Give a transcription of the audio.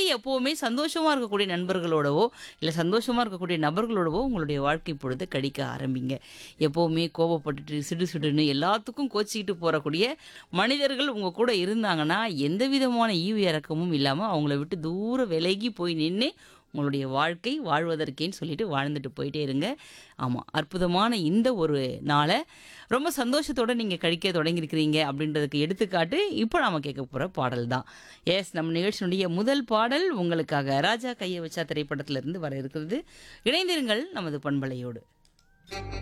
எப்பவுமே சந்தோஷமா இருக்கக்கூடிய நண்பர்களோடவோ இல்ல சந்தோஷமா இருக்கக்கூடிய நபர்களோடவோ உங்களுடைய வாழ்க்கை பொழுது கழிக்க ஆரம்பிங்க எப்பவுமே கோபப்பட்டுட்டு சிடு சிடுன்னு எல்லாத்துக்கும் கோச்சிக்கிட்டு போறக்கூடிய மனிதர்கள் உங்க கூட இருந்தாங்கன்னா எந்த விதமான ஈவு இறக்கமும் இல்லாம அவங்கள விட்டு தூர விலகி போய் நின்று உங்களுடைய வாழ்க்கை வாழ்வதற்கேன்னு சொல்லிட்டு வாழ்ந்துட்டு போயிட்டே இருங்க ஆமாம் அற்புதமான இந்த ஒரு நாளை ரொம்ப சந்தோஷத்தோட நீங்கள் கழிக்க தொடங்கியிருக்கிறீங்க அப்படின்றதுக்கு எடுத்துக்காட்டு இப்போ நாம கேட்க போகிற பாடல் தான் எஸ் நம்ம நிகழ்ச்சியினுடைய முதல் பாடல் உங்களுக்காக ராஜா கையை வச்சா திரைப்படத்திலிருந்து வர இருக்கிறது இணைந்திருங்கள் நமது பண்பலையோடு